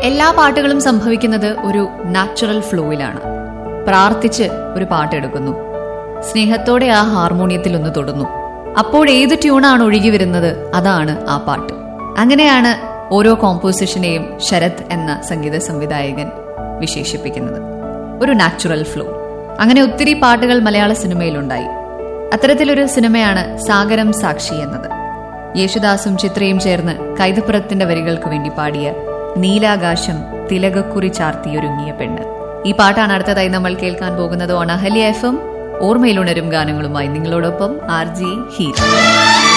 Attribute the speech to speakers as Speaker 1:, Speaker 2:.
Speaker 1: എല്ലാ പാട്ടുകളും സംഭവിക്കുന്നത് ഒരു നാച്ചുറൽ ഫ്ലോയിലാണ് പ്രാർത്ഥിച്ച് ഒരു പാട്ടെടുക്കുന്നു സ്നേഹത്തോടെ ആ ഹാർമോണിയത്തിൽ ഒന്ന് തൊടുന്നു അപ്പോൾ ഏത് ട്യൂണാണ് ഒഴുകി വരുന്നത് അതാണ് ആ പാട്ട് അങ്ങനെയാണ് ഓരോ കോമ്പോസിഷനെയും ശരത് എന്ന സംഗീത സംവിധായകൻ വിശേഷിപ്പിക്കുന്നത് ഒരു നാച്ചുറൽ ഫ്ലോ അങ്ങനെ ഒത്തിരി പാട്ടുകൾ മലയാള സിനിമയിലുണ്ടായി അത്തരത്തിലൊരു സിനിമയാണ് സാഗരം സാക്ഷി എന്നത് യേശുദാസും ചിത്രയും ചേർന്ന് കൈതപ്പുറത്തിന്റെ വരികൾക്ക് വേണ്ടി പാടിയ നീലാകാശം തിലകക്കുറി ചാർത്തിയൊരുങ്ങിയ പെണ്ണ് ഈ പാട്ടാണ് അടുത്തതായി നമ്മൾ കേൾക്കാൻ പോകുന്നത് ഓൺ അഹല്യ എഫ് എം ഓർമ്മയിലുണരും ഗാനങ്ങളുമായി നിങ്ങളോടൊപ്പം ആർ ജി ഹീര